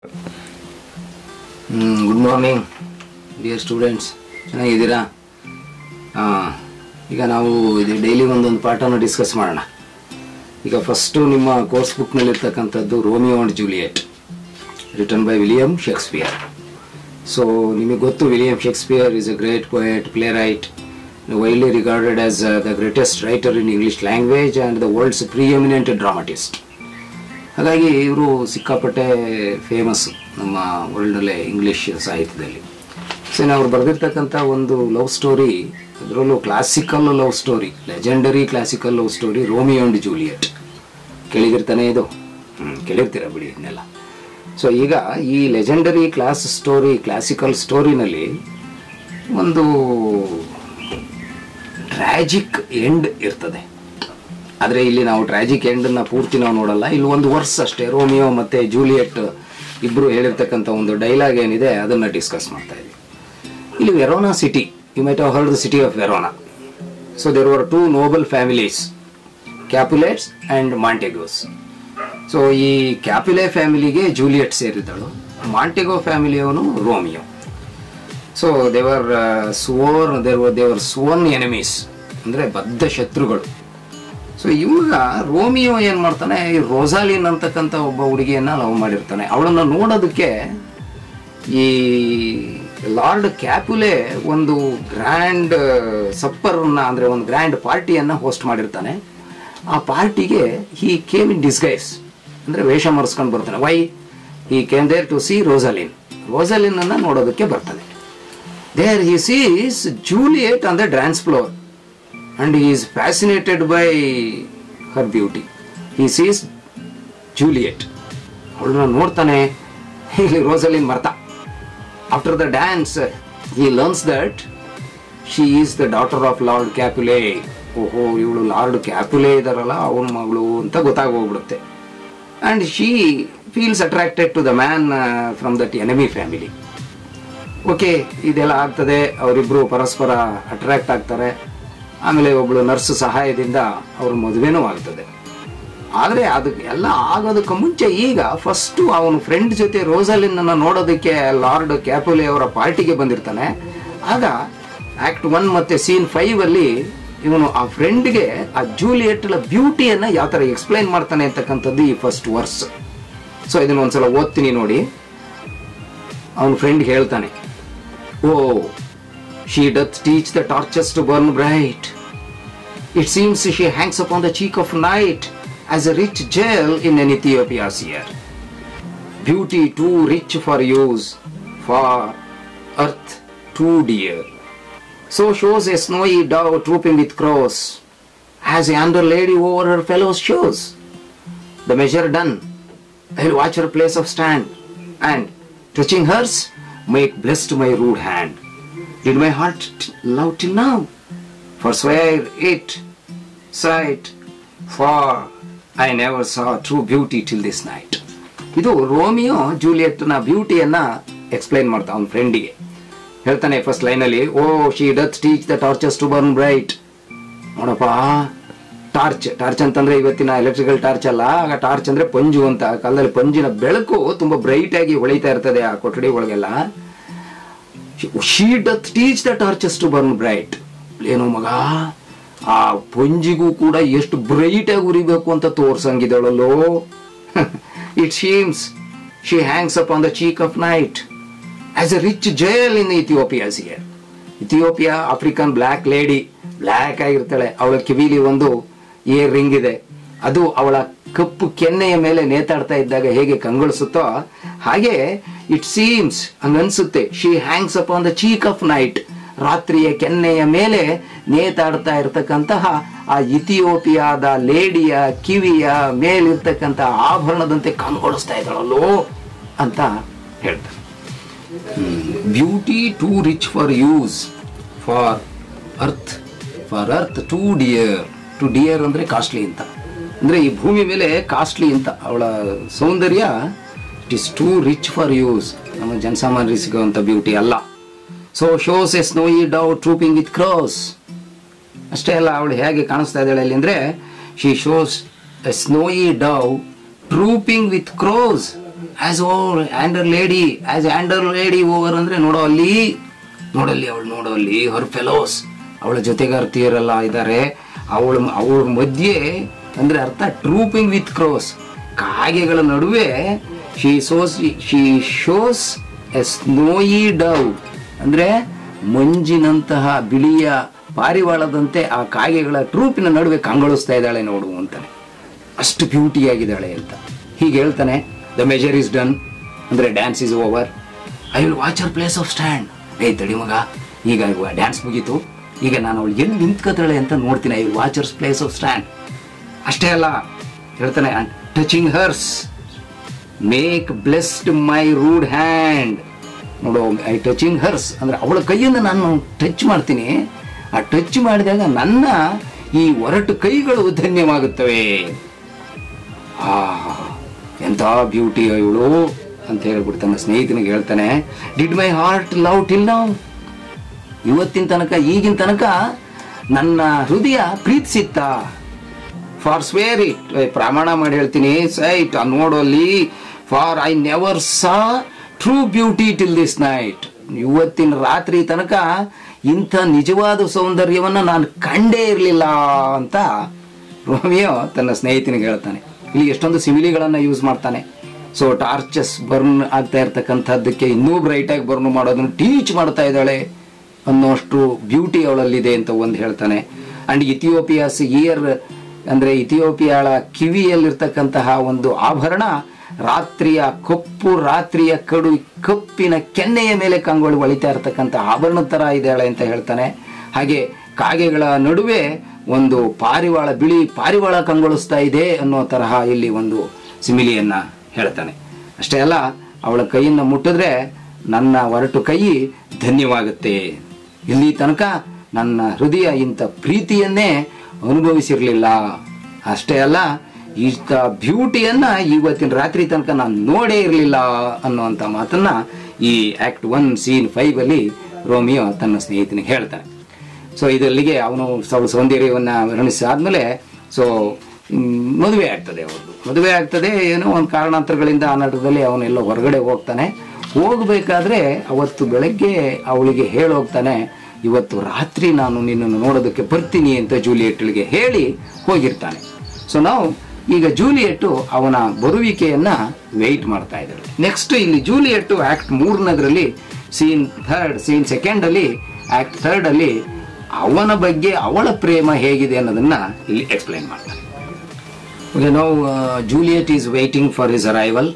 Good morning dear students ಚೆನ್ನಾಗಿದ್ದೀರಾ ಹಾಂ ಈಗ ನಾವು ಇದು ಡೈಲಿ ಒಂದೊಂದು ಪಾಠನ ಡಿಸ್ಕಸ್ ಮಾಡೋಣ ಈಗ ಫಸ್ಟು ನಿಮ್ಮ ಕೋರ್ಸ್ ಬುಕ್ನಲ್ಲಿರ್ತಕ್ಕಂಥದ್ದು Romeo and Juliet return by William Shakespeare so ನಿಮಗೆ ಗೊತ್ತು ವಿಲಿಯಂ ಶೇಕ್ಸ್ಪಿಯರ್ is a great poet playwright widely regarded as the greatest writer in English language and the world's preeminent dramatist ಹಾಗಾಗಿ ಇವರು ಸಿಕ್ಕಾಪಟ್ಟೆ ಫೇಮಸ್ ನಮ್ಮ ವರ್ಲ್ಡಲ್ಲೇ ಇಂಗ್ಲೀಷ್ ಸಾಹಿತ್ಯದಲ್ಲಿ ಸೊ ಇನ್ನು ಅವ್ರು ಬರೆದಿರ್ತಕ್ಕಂಥ ಒಂದು ಲವ್ ಸ್ಟೋರಿ ಅದರಲ್ಲೂ classical love story legendary classical love story Romeo and Juliet ಕೇಳಿದಿರ್ತಾನೆ ಇದು ಹ್ಞೂ ಕೇಳಿರ್ತೀರ ಬಿಡಿ ಇದನ್ನೆಲ್ಲ ಸೊ ಈಗ ಈ ಲೆಜೆಂಡರಿ ಕ್ಲಾಸ್ ಸ್ಟೋರಿ ಕ್ಲಾಸಿಕಲ್ ಸ್ಟೋರಿನಲ್ಲಿ ಒಂದು ಟ್ರ್ಯಾಜಿಕ್ ಎಂಡ್ ಇರ್ತದೆ ಆದರೆ ಇಲ್ಲಿ ನಾವು ಟ್ರ್ಯಾಜಿಕ್ ಎಂಡನ್ನ ಪೂರ್ತಿ ನಾವು ನೋಡಲ್ಲ ಇಲ್ಲಿ ಒಂದು ವರ್ಸ್ ಅಷ್ಟೇ ರೋಮಿಯೋ ಮತ್ತು ಜೂಲಿಯಟ್ ಇಬ್ಬರು ಹೇಳಿರ್ತಕ್ಕಂಥ ಒಂದು ಡೈಲಾಗ್ ಏನಿದೆ ಅದನ್ನು ಡಿಸ್ಕಸ್ ಮಾಡ್ತಾ ಇದ್ವಿ ಇಲ್ಲಿ Verona city you might have heard the city of Verona so there were two noble families Capulets and Montagues so ಈ ಕ್ಯಾಪುಲೆ ಫ್ಯಾಮಿಲಿಗೆ ಜೂಲಿಯಟ್ ಸೇರಿದ್ದಳು ಮಾಂಟೆಗೋ ಫ್ಯಾಮಿಲಿಯವನು ರೋಮಿಯೋ ಸೊ ದೇವರ್ ಸುವೋರ್ ದೇವರ್ ದೇವರ್ ಸುವರ್ನ್ ಎನಿಮೀಸ್ ಅಂದರೆ ಬದ್ಧ ಶತ್ರುಗಳು ಸೊ ಇವಾಗ ರೋಮಿಯೋ ಏನು ಮಾಡ್ತಾನೆ ಈ ರೋಸಾಲಿನ್ ಅಂತಕ್ಕಂಥ ಒಬ್ಬ ಹುಡುಗಿಯನ್ನ ಲವ್ ಮಾಡಿರ್ತಾನೆ ಅವಳನ್ನ ನೋಡೋದಕ್ಕೆ ಈ ಲಾರ್ಡ್ ಕ್ಯಾಪುಲೆ ಒಂದು ಗ್ರ್ಯಾಂಡ್ ಸಪ್ಪರ್ನ ಅಂದರೆ ಒಂದು ಗ್ರ್ಯಾಂಡ್ ಪಾರ್ಟಿಯನ್ನು ಹೋಸ್ಟ್ ಮಾಡಿರ್ತಾನೆ ಆ ಪಾರ್ಟಿಗೆ ಹಿ ಕೇಮ್ ಇನ್ ಡಿಸ್ಗೈಸ್ ಅಂದರೆ ವೇಷ ಮರೆಸ್ಕೊಂಡು ಬರ್ತಾನೆ why he came there to see Rosaline Rosaline ಅನ್ನ ನೋಡೋದಕ್ಕೆ ಬರ್ತಾನೆ there he sees Juliet on the dance floor and he is fascinated by her beauty. He sees Juliet. ಅವಳನ್ನ ನೋಡ್ತಾನೆ ಇಲ್ಲಿ ರೋಸಲಿನ್ ಮರ್ತ after the dance he learns that she is the daughter of Lord Capulet ಓಹೋ ಇವಳು Lord Capulet ಇದಾರಲ್ಲ ಅವನ ಮಗಳು ಅಂತ ಗೊತ್ತಾಗೋಗ್ಬಿಡುತ್ತೆ and she feels attracted to the man from that enemy family okay ಇದೆಲ್ಲ ಆಗ್ತದೆ ಅವರಿಬ್ಬರು ಪರಸ್ಪರ ಅಟ್ರಾಕ್ಟ್ ಆಗ್ತಾರೆ ಆಮೇಲೆ ಒಬ್ಬಳು ನರ್ಸ್ ಸಹಾಯದಿಂದ ಅವ್ರ ಮದುವೆನೂ ಆಗ್ತದೆ ಆದರೆ ಅದಕ್ಕೆ ಎಲ್ಲ ಆಗೋದಕ್ಕೆ ಮುಂಚೆ ಈಗ ಫಸ್ಟು ಅವನ ಫ್ರೆಂಡ್ ಜೊತೆ ರೋಸಲಿನ್ನ ನೋಡೋದಕ್ಕೆ ಲಾರ್ಡ್ ಕ್ಯಾಪುಲೆ ಅವರ ಪಾರ್ಟಿಗೆ ಬಂದಿರ್ತಾನೆ ಆಗ ಆಕ್ಟ್ ಒನ್ ಮತ್ತೆ ಸೀನ್ ಫೈವ್ ಅಲ್ಲಿ ಇವನು ಆ ಫ್ರೆಂಡ್ಗೆ ಆ ಜೂಲಿಯಟ್ಲ ಬ್ಯೂಟಿಯನ್ನ ಯಾವ ಥರ ಎಕ್ಸ್ಪ್ಲೈನ್ ಮಾಡ್ತಾನೆ ಅಂತಕ್ಕಂಥದ್ದು ಈ ಫಸ್ಟ್ ವರ್ಸ್ ಸೊ ಇದನ್ನ ಒಂದ್ಸಲ ಓದ್ತೀನಿ ನೋಡಿ ಅವನ ಫ್ರೆಂಡ್ ಹೇಳ್ತಾನೆ oh She doth teach the torches to burn bright. It seems she hangs upon the cheek of night as a rich gem in an Ethiopia's ear. Beauty too rich for use, for earth too dear. So shows a snowy dove trooping with crows, as yonder lady over her fellows shows. The measure done, I'll watch her place of stand, and touching hers, make blessed my rude hand did my heart t- love till now? Forswear it, sight, for I never saw true beauty till this night. ಇದು Romeo ಜೂಲಿಯಟ್ನ ಬ್ಯೂಟಿಯನ್ನ explain ಮಾಡ್ತಾ ಅವನ ಫ್ರೆಂಡಿಗೆ ಹೇಳ್ತಾನೆ first ಲೈನಲ್ಲಿ oh she doth teach the torches to burn bright ನೋಡಪ್ಪ torch torch ಅಂತಂದ್ರೆ ಇವತ್ತಿನ ಎಲೆಕ್ಟ್ರಿಕಲ್ ಟಾರ್ಚ್ ಅಲ್ಲ ಆಗ ಟಾರ್ಚ್ ಅಂದ್ರೆ ಪಂಜು ಅಂತ ಆ ಕಾಲದಲ್ಲಿ ಪಂಜಿನ ಬೆಳಕು ತುಂಬಾ ಬ್ರೈಟ್ ಆಗಿ ಹೊಳಿತಾ ಇರ್ತದೆ ಆ ಕೊಠಡಿ ಒಳಗೆಲ್ಲ she doth teach the torches to burn bright ಏನೋ ಮಗ ಆ ಪಂಜಿಗೂ ಕೂಡ ಎಷ್ಟು ಬ್ರೈಟ್ ಆಗಿ ಉರಿಬೇಕು ಅಂತ ತೋರ್ಸಂಗಿದಳಲ್ಲೋ it seems she hangs upon the cheek of night as a rich jewel in Ethiopia's ear Ethiopia African black lady black ಆಗಿರ್ತಾಳೆ ಅವಳ ಕಿವಿಲಿ ಒಂದು ಇಯರ್ ರಿಂಗ್ ಇದೆ ಅದು ಅವಳ ಕಪ್ಪು ಕೆನ್ನೆಯ ಮೇಲೆ ನೇತಾಡ್ತಾ ಇದ್ದಾಗ ಹೇಗೆ ಕಂಗೊಳಿಸುತ್ತೋ ಹಾಗೆ ಇಟ್ ಸೀಮ್ಸ್ ಹಂಗನ್ಸುತ್ತೆ she hangs upon the cheek of night ರಾತ್ರಿಯ ಕೆನ್ನೆಯ ಮೇಲೆ ನೇತಾಡ್ತಾ ಇರತಕ್ಕಂತಹ ಆ ಇಥಿಯೋಪಿಯಾದ ಲೇಡಿಯ ಕಿವಿಯ ಮೇಲಿರ್ತಕ್ಕಂಥ ಆಭರಣದಂತೆ ಕಂಗೊಳಿಸ್ತಾ ಇದ್ದಾಳಲ್ಲೋ ಅಂತ ಹೇಳ್ತಾರೆ beauty too rich for use for earth for earth too dear to dear ಅಂದರೆ ಕಾಸ್ಟ್ಲಿ ಅಂತ ಅಂದರೆ ಈ ಭೂಮಿ ಮೇಲೆ ಕಾಸ್ಟ್ಲಿ ಅಂತ ಅವಳ ಸೌಂದರ್ಯ it is too rich for use ನಮ್ಮ ಜನಸಾಮಾನ್ಯರಿಗೆ ಸಿಗುವಂಥ ಬ್ಯೂಟಿ ಅಲ್ಲ so shows a snowy dove trooping with crows ಅಷ್ಟೇ ಅಲ್ಲ ಅವಳು ಹೇಗೆ ಕಾಣಿಸ್ತಾ ಇದ್ದಾಳೆ ಅಲ್ಲಿ ಅಂದರೆ she shows a snowy dove trooping with crows as over yonder lady as yonder lady over ಅಂದ್ರೆ ನೋಡೋ ಅಲ್ಲಿ ನೋಡಲ್ಲಿ ಅವಳು ನೋಡೋ ಅಲ್ಲಿ ಹರ್ ಫೆಲೋಸ್ ಅವಳ ಜೊತೆಗಾರ್ತಿಯರೆಲ್ಲ ಇದ್ದಾರೆ ಅವಳ ಅವಳ ಮಧ್ಯೆ ಅಂದ್ರೆ ಅರ್ಥ ಟ್ರೂಪಿಂಗ್ ವಿತ್ ಕ್ರೋಸ್ ಕಾಗೆಗಳ ನಡುವೆ she shows she shows a snowy dove ಅಂದ್ರೆ ಮಂಜಿನಂತಹ ಬಿಳಿಯ ಪಾರಿವಾಳದಂತೆ ಆ ಕಾಗೆಗಳ ಟ್ರೂಪಿನ ನಡುವೆ ಕಂಗೊಳಿಸ್ತಾ ಇದ್ದಾಳೆ ನೋಡು ಅಂತಾನೆ ಅಷ್ಟು ಬ್ಯೂಟಿ ಆಗಿದ್ದಾಳೆ ಅಂತ ಹೀಗೆ ಹೇಳ್ತಾನೆ ದ ಮೆಜರ್ ಇಸ್ ಡನ್ ಅಂದ್ರೆ dance is over I will watch her place of stand ಏ ತಡಿ ಮಗ ಈಗ ಡ್ಯಾನ್ಸ್ ಮುಗೀತು ಈಗ ನಾನು ಅವಳು ಎಲ್ಲಿ ನಿಂತ್ಕೋತಾಳೆ ಅಂತ ನೋಡ್ತೀನಿ I will watch her place of stand ಅಷ್ಟೇ ಅಲ್ಲ ಹೇಳ್ತಾನೆ touching hers make blessed my rude hand ನೋಡು ಐ ಟಚಿಂಗ್ ಹರ್ಸ್ ಅಂದ್ರೆ ಅವಳ ಕೈಯಿಂದ ನಾನು ಟಚ್ ಮಾಡ್ತೀನಿ ಆ ಟಚ್ ಮಾಡಿದಾಗ ನನ್ನ ಈ ಒರಟು ಕೈಗಳು ಧನ್ಯವಾಗುತ್ತವೆ ಆ ಎಂಥ ಬ್ಯೂಟಿ ಇವಳು ಅಂತ ಹೇಳ್ಬಿಟ್ಟು ತನ್ನ ಸ್ನೇಹಿತನಿಗೆ ಹೇಳ್ತಾನೆ did my heart love till ನಾವು ಇವತ್ತಿನ ತನಕ ಈಗಿನ ತನಕ ನನ್ನ ಹೃದಯ ಪ್ರೀತಿಸಿತ್ತ ಫಾರ್ ಸ್ವೇರ್ ಇಟ್ ಪ್ರಮಾಣ ಮಾಡಿ ಹೇಳ್ತೀನಿ ಸೈಟ್ ನೋಡೋಲ್ಲಿ for I never saw true beauty till this night ಇವತ್ತಿನ ರಾತ್ರಿ ತನಕ ಇಂಥ ನಿಜವಾದ ಸೌಂದರ್ಯವನ್ನ ನಾನು ಕಂಡೇ ಇರಲಿಲ್ಲ ಅಂತ ರೋಮಿಯೋ ತನ್ನ ಸ್ನೇಹಿತನಿಗೆ ಹೇಳ್ತಾನೆ ಇಲ್ಲಿ ಎಷ್ಟೊಂದು ಸಿಮಿಲಿಗಳನ್ನ ಯೂಸ್ ಮಾಡ್ತಾನೆ ಸೊ ಟಾರ್ಚಸ್ ಬರ್ನ್ ಆಗ್ತಾ ಇರ್ತಕ್ಕಂಥದ್ದಕ್ಕೆ ಇನ್ನೂ ಬ್ರೈಟ್ ಆಗಿ ಬರ್ನ್ ಮಾಡೋದನ್ನು ಟೀಚ್ ಮಾಡ್ತಾ ಇದ್ದಾಳೆ ಅನ್ನೋಷ್ಟು ಬ್ಯೂಟಿ ಅವಳಲ್ಲಿದೆ ಅಂತ ಒಂದು ಹೇಳ್ತಾನೆ ಅಂಡ್ ಇಥಿಯೋಪಿಯಾಸ್ ಇಯರ್ ಅಂದ್ರೆ ಇಥಿಯೋಪಿಯಾಳ ಕಿವಿಯಲ್ಲಿರ್ತಕ್ಕಂತಹ ಒಂದು ಆಭರಣ ರಾತ್ರಿಯ ಕಪ್ಪು ರಾತ್ರಿಯ ಕಡು ಕಪ್ಪಿನ ಕೆನ್ನೆಯ ಮೇಲೆ ಕಂಗೊಳು ಒಳಿತಾ ಇರತಕ್ಕಂಥ ಆಭರಣ ತರ ಇದ್ದಾಳೆ ಅಂತ ಹೇಳ್ತಾನೆ ಹಾಗೆ ಕಾಗೆಗಳ ನಡುವೆ ಒಂದು ಪಾರಿವಾಳ ಬಿಳಿ ಪಾರಿವಾಳ ಕಂಗೊಳಿಸ್ತಾ ಇದೆ ಅನ್ನೋ ತರಹ ಇಲ್ಲಿ ಒಂದು ಸಿಮಿಲಿಯನ್ನ ಹೇಳ್ತಾನೆ ಅಷ್ಟೇ ಅಲ್ಲ ಅವಳ ಕೈಯಿಂದ ಮುಟ್ಟಿದ್ರೆ ನನ್ನ ಒರಟು ಕೈ ಧನ್ಯವಾಗುತ್ತೆ ಇಲ್ಲಿ ತನಕ ನನ್ನ ಹೃದಯ ಇಂಥ ಪ್ರೀತಿಯನ್ನೇ ಅನುಭವಿಸಿರ್ಲಿಲ್ಲ ಅಷ್ಟೇ ಅಲ್ಲ ಇಂಥ ಬ್ಯೂಟಿಯನ್ನ ಇವತ್ತಿನ ರಾತ್ರಿ ತನಕ ನಾನು ನೋಡೇ ಇರಲಿಲ್ಲ ಅನ್ನುವಂಥ ಮಾತನ್ನ ಈ ಆಕ್ಟ್ ಒನ್ ಸೀನ್ ಫೈವ್ ಅಲ್ಲಿ ರೋಮಿಯೋ ತನ್ನ ಸ್ನೇಹಿತನಿಗೆ ಹೇಳ್ತಾನೆ ಸೊ ಇದಲ್ಲಿಗೆ ಅವನು ಅವಳ ಸೌಂದರ್ಯವನ್ನ ವರ್ಣಿಸಾದ್ಮೇಲೆ ಸೊ ಮದುವೆ ಆಗ್ತದೆ ಅವ್ರದ್ದು ಮದುವೆ ಆಗ್ತದೆ ಏನೋ ಒಂದು ಕಾರಣಾಂತರಗಳಿಂದ ಆ ನಟದಲ್ಲಿ ಅವನೆಲ್ಲ ಹೊರಗಡೆ ಹೋಗ್ತಾನೆ ಹೋಗ್ಬೇಕಾದ್ರೆ ಅವತ್ತು ಬೆಳಗ್ಗೆ ಅವಳಿಗೆ ಹೇಳೋಗ್ತಾನೆ ಇವತ್ತು ರಾತ್ರಿ ನಾನು ನಿನ್ನನ್ನು ನೋಡೋದಕ್ಕೆ ಬರ್ತೀನಿ ಅಂತ ಜೂಲಿಯೆಟ್ಗಳಿಗೆ ಹೇಳಿ ಹೋಗಿರ್ತಾನೆ ಸೊ ನಾವು ಈಗ ಜೂಲಿಯೆಟ್ಟು ಅವನ ಬರುವಿಕೆಯನ್ನ ವೆಯ್ಟ್ ಮಾಡ್ತಾ ಇದ್ದಾಳೆ ನೆಕ್ಸ್ಟ್ ಇಲ್ಲಿ ಜೂಲಿಯೆಟ್ಟು ಆಕ್ಟ್ ಮೂರನದ್ರಲ್ಲಿ ಸೀನ್ ಥರ್ಡ್ ಸೀನ್ ಸೆಕೆಂಡ್ ಅಲ್ಲಿ ಆಕ್ಟ್ ಥರ್ಡ್ ಅಲ್ಲಿ ಅವನ ಬಗ್ಗೆ ಅವಳ ಪ್ರೇಮ ಹೇಗಿದೆ ಅನ್ನೋದನ್ನ ಇಲ್ಲಿ ಎಕ್ಸ್ಪ್ಲೈನ್ ಮಾಡ್ತಾನೆ Okay, now uh, Juliet is waiting for his arrival.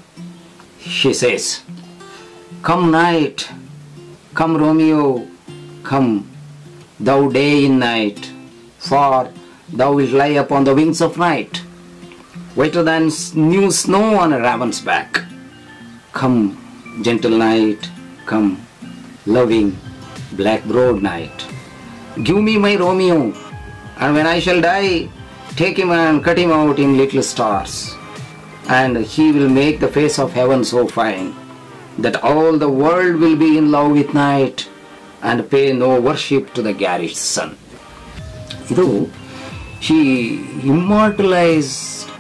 She says, Come night, come Romeo, come, thou day in night, for thou wilt lie upon the wings of night, whiter than s- new snow on a raven's back. Come, gentle night, come, loving, black browed night. Give me my Romeo, and when I shall die, take him and cut him out in little stars. And he will make the face of heaven so fine that all the world will be in love with night and pay no worship to the garish sun. ಇದು she immortalise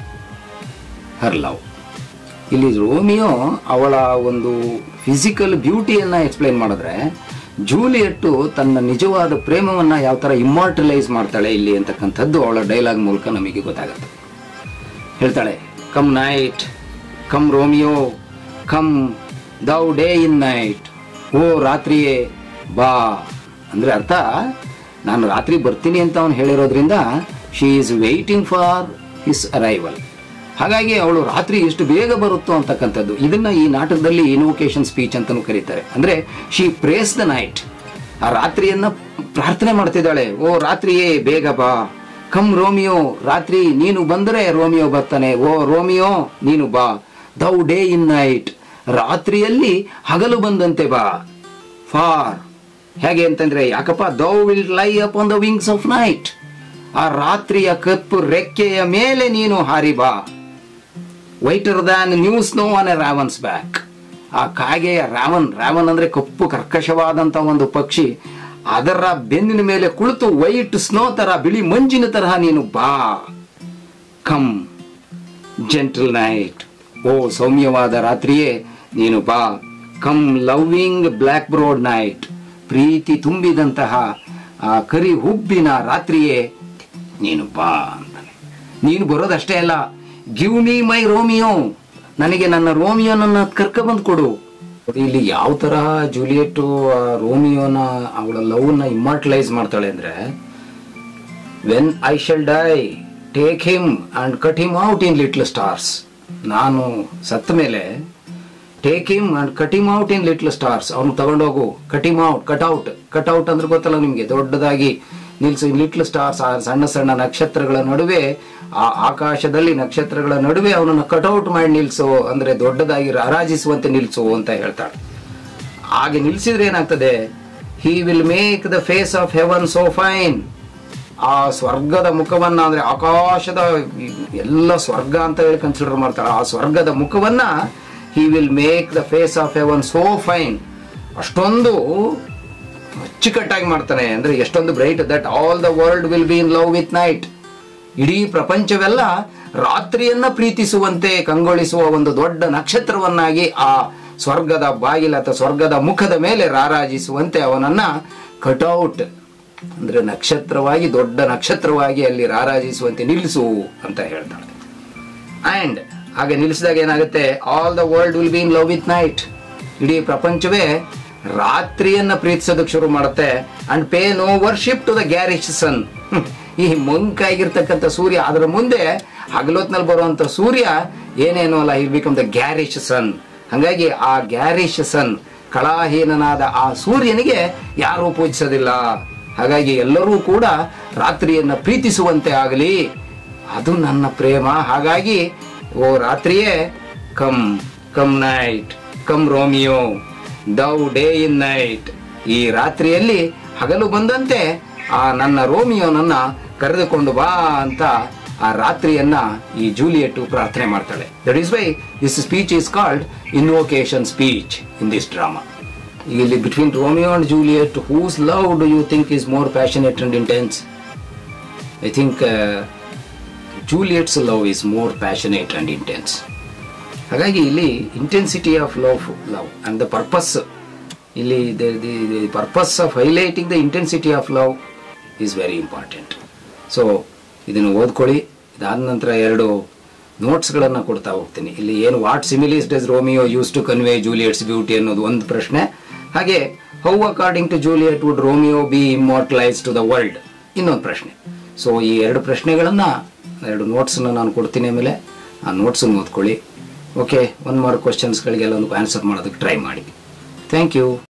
her love ಇಲ್ಲಿ Romeo ಅವಳ ಒಂದು physical ಬ್ಯೂಟಿಯನ್ನ explain ಮಾಡಿದ್ರೆ ಜೂಲಿಯಟ್ಟು ತನ್ನ ನಿಜವಾದ ಪ್ರೇಮವನ್ನ ಯಾವ ತರ ಇಮ್ಮಾರ್ಟಲೈಸ್ ಮಾಡ್ತಾಳೆ ಇಲ್ಲಿ ಅಂತಕ್ಕಂಥದ್ದು ಅವಳ ಡೈಲಾಗ್ ಮೂಲಕ ನಮಗೆ ಗೊತ್ತಾಗುತ್ತೆ ಹೇಳ್ತಾಳೆ come night come Romeo come thou day in night oh ರಾತ್ರಿಯೇ ಬಾ ಅಂದ್ರೆ ಅರ್ಥ ನಾನು ರಾತ್ರಿ ಬರ್ತೀನಿ ಅಂತ ಅವನು ಹೇಳಿರೋದ್ರಿಂದ she is waiting for his arrival ಹಾಗಾಗಿ ಅವಳು ರಾತ್ರಿ ಎಷ್ಟು ಬೇಗ ಬರುತ್ತೋ ಅಂತಕ್ಕಂಥದ್ದು ಇದನ್ನ ಈ ನಾಟಕದಲ್ಲಿ ಇನ್ವೊಕೇಶನ್ ಸ್ಪೀಚ್ ಅಂತಾನೂ ಕರೀತಾರೆ ಅಂದ್ರೆ ಶಿ ಪ್ರೇಸ್ ದ ನೈಟ್ ಆ ರಾತ್ರಿಯನ್ನ ಪ್ರಾರ್ಥನೆ ಮಾಡ್ತಿದ್ದಾಳೆ ಓ ರಾತ್ರಿಯೇ ಬೇಗ ಬಾ ಕಮ್ ರೋಮಿಯೋ ರಾತ್ರಿ ನೀನು ಬಂದರೆ ರೋಮಿಯೋ ಬರ್ತಾನೆ ಓ ರೋಮಿಯೋ ನೀನು ಬಾ ದೌ ಡೇ ಇನ್ ನೈಟ್ ರಾತ್ರಿಯಲ್ಲಿ ಹಗಲು ಬಂದಂತೆ ಬಾ ಫಾರ್ ಹೇಗೆ ಅಂತಂದ್ರೆ ಯಾಕಪ್ಪ thou will lie upon the wings of night ಆ ರಾತ್ರಿಯ ಕಪ್ಪು ರೆಕ್ಕೆಯ ಮೇಲೆ ನೀನು ಹಾರಿ ಬಾ whiter than new snow on a raven's back ಆ ಕಾಗೆಯ ರಾವನ್ ರಾವನ್ ಅಂದ್ರೆ ಕಪ್ಪು ಕರ್ಕಶವಾದಂತ ಒಂದು ಪಕ್ಷಿ ಅದರ ಬೆನ್ನಿನ ಮೇಲೆ ಕುಳಿತು ವೈಟ್ ಸ್ನೋ ತರ ಬಿಳಿ ಮಂಜಿನ ತರಹ ನೀನು ಬಾ ಕಮ್ ಜೆಂಟಲ್ ನೈಟ್ ಓ ಸೌಮ್ಯವಾದ ರಾತ್ರಿಯೇ ನೀನು ಬಾ come loving black browed night ಪ್ರೀತಿ ತುಂಬಿದಂತಹ ಆ ಕರಿ ಹುಬ್ಬಿನ ರಾತ್ರಿಯೇ ನೀನು ಬಾ ಅಂತಾನೆ ನೀನು ಬರೋದಷ್ಟೇ ಅಲ್ಲ ಗಿವ್ ಮೀ ಮೈ ರೋಮಿಯೋ ನನಗೆ ನನ್ನ ರೋಮಿಯೋನನ್ನ ಕರ್ಕೊಂಡ್ಬಂದು ಕೊಡು ಇಲ್ಲಿ ಯಾವ ತರ ಜೂಲಿಯೆಟ್ ಆ ರೋಮಿಯೋನ ಅವಳ ಲವ್ನ ಇಮ್ಮರ್ಟಲೈಸ್ ಮಾಡ್ತಾಳೆ ಅಂದ್ರೆ when I shall die take him and cut him out in little stars ನಾನು ಸತ್ತ ಮೇಲೆ take him and cut him out in little stars ಅವ್ನು ತಗೊಂಡೋಗು cut him out cut out cut out ಅಂದ್ರೆ ಗೊತ್ತಲ್ಲ ನಿಮ್ಗೆ ದೊಡ್ಡದಾಗಿ ನಿಲ್ಸು ಲಿಟ್ಲ್ ಸ್ಟಾರ್ಸ್ ಆ ಸಣ್ಣ ಸಣ್ಣ ನಕ್ಷತ್ರಗಳ ನಡುವೆ ಆ ಆಕಾಶದಲ್ಲಿ ನಕ್ಷತ್ರಗಳ ನಡುವೆ ಅವನನ್ನು ಕಟ್ಔಟ್ ಮಾಡಿ ನಿಲ್ಸು ಅಂದ್ರೆ ದೊಡ್ಡದಾಗಿ ರಾರಾಜಿಸುವಂತೆ ನಿಲ್ಸು ಅಂತ ಹೇಳ್ತಾಳೆ ಹಾಗೆ ನಿಲ್ಸಿದ್ರೆ ಏನಾಗ್ತದೆ he will make the face of heaven so fine ಆ ಸ್ವರ್ಗದ ಮುಖವನ್ನ ಅಂದ್ರೆ ಆಕಾಶದ ಎಲ್ಲ ಸ್ವರ್ಗ ಅಂತ ಹೇಳಿ ಕನ್ಸಿಡರ್ ಮಾಡ್ತಾಳೆ ಆ ಸ್ವರ್ಗದ ಮುಖವನ್ನ he will make the face of heaven so fine ಅಷ್ಟೊಂದು ಅಚ್ಚುಕಟ್ಟಾಗಿ ಮಾಡ್ತಾನೆ ಅಂದ್ರೆ ಎಷ್ಟೊಂದು bright that all the world will be in love with night ಇಡೀ ಪ್ರಪಂಚವೆಲ್ಲ ರಾತ್ರಿಯನ್ನ ಪ್ರೀತಿಸುವಂತೆ ಕಂಗೊಳಿಸುವ ಒಂದು ದೊಡ್ಡ ನಕ್ಷತ್ರವನ್ನಾಗಿ ಆ ಸ್ವರ್ಗದ ಬಾಗಿಲ ಅಥವಾ ಸ್ವರ್ಗದ ಮುಖದ ಮೇಲೆ ರಾರಾಜಿಸುವಂತೆ ಅವನನ್ನ ಕಟೌಟ್ ಅಂದ್ರೆ ನಕ್ಷತ್ರವಾಗಿ ದೊಡ್ಡ ನಕ್ಷತ್ರವಾಗಿ ಅಲ್ಲಿ ರಾರಾಜಿಸುವಂತೆ ನಿಲ್ಲಿಸು ಅಂತ ಹೇಳ್ತಾಳೆ ಅಂಡ್ ಹಾಗೆ ನಿಲ್ಲಿಸಿದಾಗ ಏನಾಗುತ್ತೆ all the world will be in love with night ಇಡೀ ಪ್ರಪಂಚವೇ ರಾತ್ರಿಯನ್ನ ಪ್ರೀತಿಸೋದಕ್ಕೆ ಶುರು ಮಾಡುತ್ತೆ and pay no worship to the garish sun ಈ ಮಂಕಾಗಿರ್ತಕ್ಕಂಥ ಸೂರ್ಯ ಅದರ ಮುಂದೆ ಹಗಲೊತ್ನಲ್ಲಿ ಬರುವಂತ ಸೂರ್ಯ ಏನೇನೋ ಅಲ್ಲ ಈ ಬಿಕಮ್ ದ ಗ್ಯಾರಿಶ್ ಸನ್ ಹಂಗಾಗಿ ಆ ಗ್ಯಾರಿಶ್ ಸನ್ ಕಳಾಹೀನನಾದ ಆ ಸೂರ್ಯನಿಗೆ ಯಾರೂ ಪೂಜಿಸೋದಿಲ್ಲ ಹಾಗಾಗಿ ಎಲ್ಲರೂ ಕೂಡ ರಾತ್ರಿಯನ್ನ ಪ್ರೀತಿಸುವಂತೆ ಆಗಲಿ ಅದು ನನ್ನ ಪ್ರೇಮ ಹಾಗಾಗಿ ಓ ರಾತ್ರಿಯೇ come come night come Romeo thou day in night ಈ ರಾತ್ರಿಯಲ್ಲಿ ಹಗಲು ಬಂದಂತೆ ಆ ನನ್ನ ರೋಮಿಯೋನನ್ನ ಕರೆದುಕೊಂಡು ಬಾ ಅಂತ ಆ ರಾತ್ರಿಯನ್ನ ಈ ಜೂಲಿಯಟ್ ಪ್ರಾರ್ಥನೆ ಮಾಡ್ತಾಳೆ that is why this speech is called invocation speech in this drama ಇಲ್ಲಿ between Romeo and Juliet whose love do you think is more passionate and intense I think Juliet's love is more passionate and intense ಹಾಗಾಗಿ ಇಲ್ಲಿ intensity of love love and the purpose ಇಲ್ಲಿ the purpose of highlighting the intensity of love is very important so ಇದನ್ನು ಓದ್ಕೊಳ್ಳಿ ಇದಾದ ನಂತರ ಎರಡು ನೋಟ್ಸ್ಗಳನ್ನು ಕೊಡ್ತಾ ಹೋಗ್ತೀನಿ ಇಲ್ಲಿ ಏನು what similes does Romeo use to convey Juliet's beauty ಅನ್ನೋದು ಒಂದು ಪ್ರಶ್ನೆ ಹಾಗೆ how according to Juliet would Romeo be immortalise to the world ಇನ್ನೊಂದು ಪ್ರಶ್ನೆ ಸೊ ಈ ಎರಡು ಪ್ರಶ್ನೆಗಳನ್ನ ಎರಡು ನೋಟ್ಸನ್ನ ನಾನು ಕೊಡ್ತೀನಿ ಆಮೇಲೆ ಆ ನೋಟ್ಸನ್ನು ಓದ್ಕೊಳ್ಳಿ ಓಕೆ ಒನ್ ಮಾರ್ಕ್ ಕ್ವಶನ್ಸ್ಗಳಿಗೆಲ್ಲ ಒಂದು ಆನ್ಸರ್ ಮಾಡೋದಕ್ಕೆ ಟ್ರೈ ಮಾಡಿ ಥ್ಯಾಂಕ್ ಯು